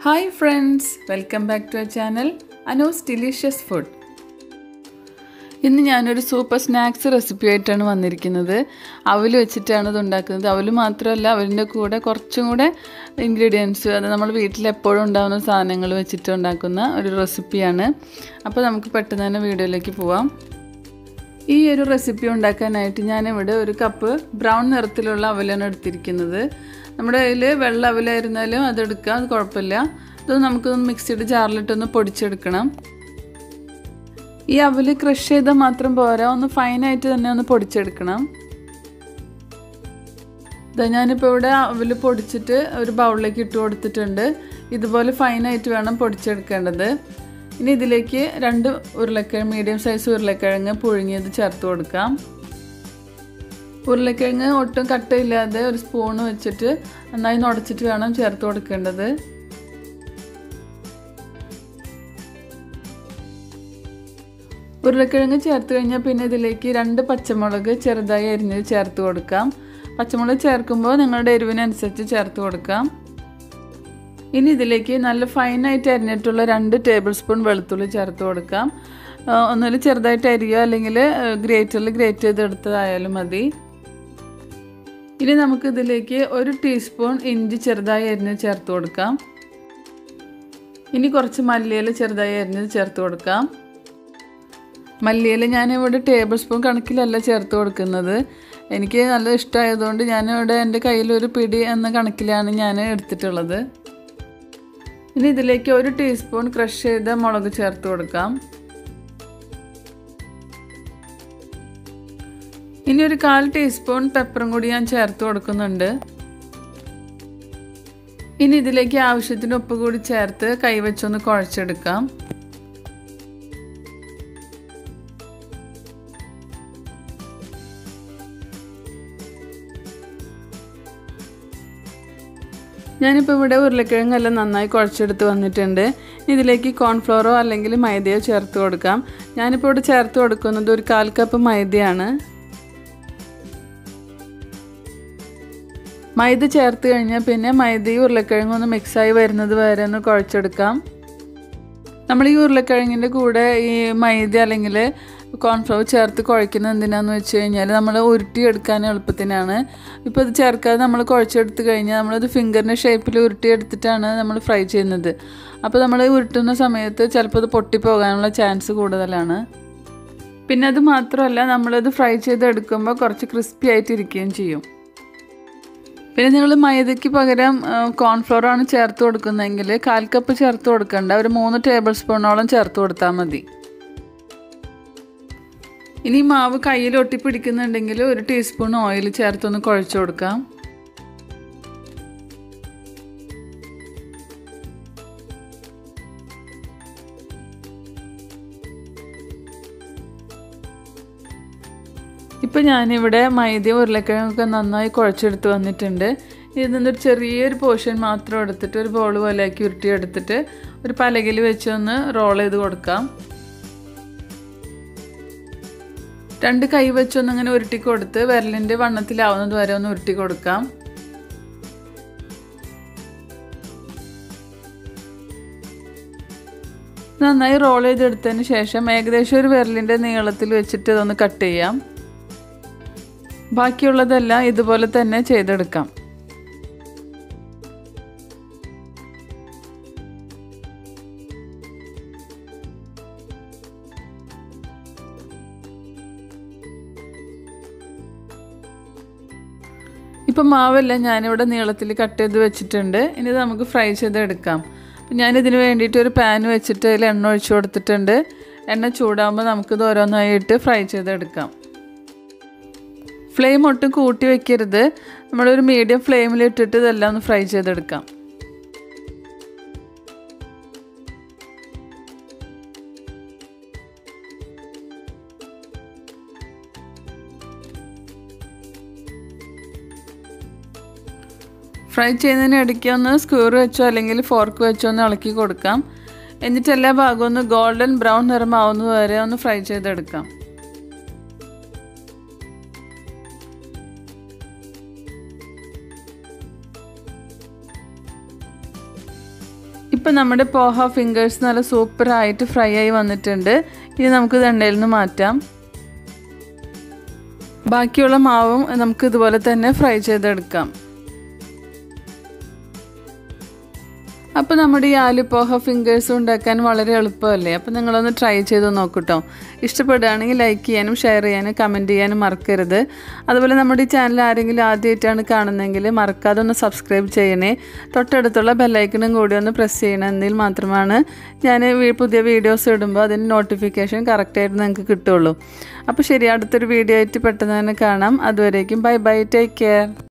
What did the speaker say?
hi friends welcome back to a channel Anu's delicious food ഇന്ന് ഞാനൊരു super snacks recipe ആയിട്ടാണ് വന്നിരിക്കുന്നത് അവൽ വെച്ചിട്ടാണ് ഇത് ഉണ്ടാക്കുന്നത് അവൽ മാത്രമല്ല അവലിൻ്റെ കൂടെ കുറച്ചും കൂടെ ഇൻഗ്രീഡിയൻസ് അത് നമ്മൾ വീട്ടിൽ എപ്പോഴും ഉണ്ടാകുന്ന സാധനങ്ങൾ വെച്ചിട്ട് ഉണ്ടാക്കുന്ന ഒരു റെസിപ്പിയാണ് അപ്പോൾ നമുക്ക് പെട്ടെന്ന് തന്നെ വീഡിയോയിലേക്ക് പോവാം ഈ ഒരു റെസിപ്പി ഉണ്ടാക്കാനായിട്ട് ഞാനിവിടെ ഒരു കപ്പ് ബ്രൗൺ നിറത്തിലുള്ള അവലാണ് എടുത്തിരിക്കുന്നത് നമ്മുടെ കയ്യിൽ വെള്ള അവലായിരുന്നാലും അതെടുക്കാം അത് കുഴപ്പമില്ല ഇത് നമുക്കൊന്ന് മിക്സിയുടെ ജാറിലിട്ടൊന്ന് പൊടിച്ചെടുക്കണം ഈ അവല് ക്രഷ് ചെയ്താൽ മാത്രം പോരാ ഒന്ന് ഫൈനായിട്ട് തന്നെ ഒന്ന് പൊടിച്ചെടുക്കണം ഇതാ ഞാനിപ്പോൾ ഇവിടെ അവല് പൊടിച്ചിട്ട് ഒരു ബൗളിലേക്ക് ഇട്ട് കൊടുത്തിട്ടുണ്ട് ഇതുപോലെ ഫൈനായിട്ട് വേണം പൊടിച്ചെടുക്കേണ്ടത് ഇനി ഇതിലേക്ക് രണ്ട് ഉരുളക്കിഴങ്ങ് മീഡിയം സൈസ് ഉരുളക്കിഴങ്ങ് പുഴുങ്ങിയത് ചേർത്ത് കൊടുക്കാം ഉരുളക്കിഴങ്ങ് ഒട്ടും കട്ടയില്ലാതെ ഒരു സ്പൂണ് വെച്ചിട്ട് നന്നായി നുടച്ചിട്ട് വേണം ചേർത്ത് കൊടുക്കേണ്ടത് ഉരുളക്കിഴങ്ങ് ചേർത്ത് കഴിഞ്ഞാൽ പിന്നെ ഇതിലേക്ക് രണ്ട് പച്ചമുളക് ചെറുതായി അരിഞ്ഞത് ചേർത്ത് കൊടുക്കാം പച്ചമുളക് ചേർക്കുമ്പോൾ നിങ്ങളുടെ എരിവിനനുസരിച്ച് ചേർത്ത് കൊടുക്കാം ഇനി ഇതിലേക്ക് നല്ല ഫൈനായിട്ട് അരിഞ്ഞിട്ടുള്ള രണ്ട് ടേബിൾ സ്പൂൺ വെളുത്തുള്ളി ചേർത്ത് കൊടുക്കാം ഒന്നുകിൽ ചെറുതായിട്ട് അരിയോ അല്ലെങ്കിൽ ഗ്രേറ്ററിൽ ഗ്രേറ്റ് ചെയ്തെടുത്തതായാലും മതി ഇനി നമുക്ക് ഇതിലേക്ക് ഒരു ടീസ്പൂൺ ഇഞ്ചി ചെറുതായി അരിഞ്ഞ് ചേർത്ത് കൊടുക്കാം ഇനി കുറച്ച് മല്ലിയില ചെറുതായി അരിഞ്ഞത് ചേർത്ത് കൊടുക്കാം മല്ലിയില ഞാനിവിടെ ടേബിൾ സ്പൂൺ കണക്കിലല്ല ചേർത്ത് കൊടുക്കുന്നത് എനിക്ക് നല്ല ഇഷ്ടമായതുകൊണ്ട് ഞാനിവിടെ എൻ്റെ കയ്യിൽ ഒരു പിടി എന്ന കണക്കിലാണ് ഞാൻ എടുത്തിട്ടുള്ളത് ഇനി ഇതിലേക്ക് ഒരു ടീസ്പൂൺ ക്രഷ് ചെയ്ത മുളക് ചേർത്ത് കൊടുക്കാം ഇനി ഒരു കാൽ ടീസ്പൂൺ പെപ്പറും കൂടി ഞാൻ ചേർത്ത് കൊടുക്കുന്നുണ്ട് ഇനി ഇതിലേക്ക് ആവശ്യത്തിന് ഉപ്പ് കൂടി ചേർത്ത് കൈവച്ചൊന്ന് കുഴച്ചെടുക്കാം ഞാനിപ്പോൾ ഇവിടെ ഉരുളക്കിഴങ്ങെല്ലാം നന്നായി കുഴച്ചെടുത്ത് വന്നിട്ടുണ്ട് ഇതിലേക്ക് കോൺഫ്ലോറോ അല്ലെങ്കിൽ മൈദയോ ചേർത്ത് കൊടുക്കാം ഞാനിപ്പോൾ ഇവിടെ ചേർത്ത് കൊടുക്കുന്നത് ഒരു കാൽ കപ്പ് മൈദയാണ് മൈദ ചേർത്ത് കഴിഞ്ഞാൽ പിന്നെ മൈദയും ഉരുളക്കിഴങ്ങും ഒന്ന് മിക്സായി വരുന്നത് വരെ ഒന്ന് കുഴച്ചെടുക്കാം നമ്മൾ ഈ ഉരുളക്കിഴങ്ങിൻ്റെ കൂടെ ഈ മൈദ അല്ലെങ്കിൽ കോൺഫ്ലവർ ചേർത്ത് കുഴക്കുന്നത് എന്തിനാന്ന് വെച്ച് കഴിഞ്ഞാൽ നമ്മൾ ഉരുട്ടിയെടുക്കാൻ എളുപ്പത്തിനാണ് ഇപ്പോൾ ഇത് ചേർക്കാതെ നമ്മൾ കുഴച്ചെടുത്ത് കഴിഞ്ഞാൽ നമ്മളത് ഫിംഗറിൻ്റെ ഷേപ്പിൽ ഉരുട്ടിയെടുത്തിട്ടാണ് നമ്മൾ ഫ്രൈ ചെയ്യുന്നത് അപ്പോൾ നമ്മൾ ഉരുട്ടുന്ന സമയത്ത് ചിലപ്പോൾ അത് പൊട്ടിപ്പോകാനുള്ള ചാൻസ് കൂടുതലാണ് പിന്നെ അത് മാത്രമല്ല നമ്മളത് ഫ്രൈ ചെയ്തെടുക്കുമ്പോൾ കുറച്ച് ക്രിസ്പി ആയിട്ടിരിക്കുകയും ചെയ്യും പിന്നെ നിങ്ങൾ മൈദയ്ക്ക് പകരം കോൺഫ്ലോർ ആണ് ചേർത്ത് കൊടുക്കുന്നതെങ്കിൽ കാൽ കപ്പ് ചേർത്ത് കൊടുക്കണ്ട ഒരു മൂന്ന് ടേബിൾ സ്പൂണോളം ചേർത്ത് കൊടുത്താൽ മതി ഇനി മാവ് കയ്യിൽ ഒട്ടിപ്പിടിക്കുന്നുണ്ടെങ്കിൽ ഒരു ടീസ്പൂൺ ഓയിൽ ചേർത്തൊന്ന് കുഴച്ച് കൊടുക്കാം ഇപ്പം ഞാനിവിടെ മൈദയും ഉരുളക്കിഴങ്ങൊക്കെ നന്നായി കുഴച്ചെടുത്ത് വന്നിട്ടുണ്ട് ഇതിൽ നിന്നൊരു ചെറിയൊരു പോർഷൻ മാത്രം എടുത്തിട്ട് ഒരു ബോൾ പോലെയാക്കി ഉരുട്ടിയെടുത്തിട്ട് ഒരു പലകയിൽ വെച്ച് ഒന്ന് റോൾ ചെയ്ത് കൊടുക്കാം രണ്ട് കൈ വെച്ചൊന്ന് അങ്ങനെ ഉരുട്ടി കൊടുത്ത് വിരലിൻ്റെ വണ്ണത്തിലാവുന്നത് വരെ ഒന്ന് ഉരുട്ടി കൊടുക്കാം നന്നായി റോൾ ചെയ്തെടുത്തതിന് ശേഷം ഏകദേശം ഒരു വിരലിൻ്റെ നീളത്തിൽ വെച്ചിട്ട് ഇതൊന്ന് കട്ട് ചെയ്യാം ബാക്കിയുള്ളതെല്ലാം ഇതുപോലെ തന്നെ ചെയ്തെടുക്കാം ഇപ്പം മാവെല്ലാം ഞാനിവിടെ നീളത്തിൽ കട്ട് ചെയ്ത് വെച്ചിട്ടുണ്ട് ഇനി ഇത് നമുക്ക് ഫ്രൈ ചെയ്തെടുക്കാം ഞാനിതിന് വേണ്ടിയിട്ട് ഒരു പാൻ വെച്ചിട്ട് അതിൽ എണ്ണ ഒഴിച്ചു കൊടുത്തിട്ടുണ്ട് എണ്ണ ചൂടാകുമ്പോൾ നമുക്കിത് ഓരോന്നായിട്ട് ഫ്രൈ ചെയ്തെടുക്കാം ഫ്ലെയിം ഒട്ടും കൂട്ടി വെക്കരുത് നമ്മളൊരു മീഡിയം ഫ്ലെയിമിൽ ഇട്ടിട്ട് ഇതെല്ലാം ഒന്ന് ഫ്രൈ ചെയ്തെടുക്കാം ഫ്രൈ ചെയ്യുന്നതിന് ഇടയ്ക്ക് ഒന്ന് സ്ക്യൂർ വെച്ചോ അല്ലെങ്കിൽ ഫോർക്ക് വെച്ചോ ഒന്ന് ഇളക്കി കൊടുക്കാം എന്നിട്ട് എല്ലാ ഭാഗവും ഒന്ന് ഗോൾഡൻ ബ്രൗൺ നിറമാവുന്നത് വരെ ഒന്ന് ഫ്രൈ ചെയ്തെടുക്കാം ഇപ്പം നമ്മുടെ പോഹ ഫിംഗേഴ്സ് നല്ല സൂപ്പറായിട്ട് ഫ്രൈ ആയി വന്നിട്ടുണ്ട് ഇനി നമുക്ക് ഇത് എണ്ണയിൽ നിന്ന് മാറ്റാം ബാക്കിയുള്ള മാവും നമുക്ക് ഇതുപോലെ തന്നെ ഫ്രൈ ചെയ്തെടുക്കാം അപ്പോൾ നമ്മുടെ ഈ ആലുപോഹ ഫിംഗേഴ്സ് ഉണ്ടാക്കാൻ വളരെ എളുപ്പമല്ലേ അപ്പോൾ നിങ്ങളൊന്ന് ട്രൈ ചെയ്ത് നോക്കൂട്ടോ ഇഷ്ടപ്പെടുകയാണെങ്കിൽ ലൈക്ക് ചെയ്യാനും ഷെയർ ചെയ്യാനും കമൻറ്റ് ചെയ്യാനും മറക്കരുത് അതുപോലെ നമ്മുടെ ഈ ചാനൽ ആരെങ്കിലും ആദ്യമായിട്ടാണ് കാണുന്നതെങ്കിൽ മറക്കാതെ ഒന്ന് സബ്സ്ക്രൈബ് ചെയ്യണേ തൊട്ടടുത്തുള്ള ബെല്ലൈക്കണും കൂടി ഒന്ന് പ്രസ് ചെയ്യണം എന്നതിൽ മാത്രമാണ് ഞാൻ പുതിയ വീഡിയോസ് ഇടുമ്പോൾ അതിന് നോട്ടിഫിക്കേഷൻ കറക്റ്റായിട്ട് നിങ്ങൾക്ക് കിട്ടുള്ളൂ അപ്പോൾ ശരി അടുത്തൊരു വീഡിയോ ആയിട്ട് പെട്ടെന്ന് തന്നെ കാണാം അതുവരേക്കും ബൈ ബൈ ടേക്ക് കെയർ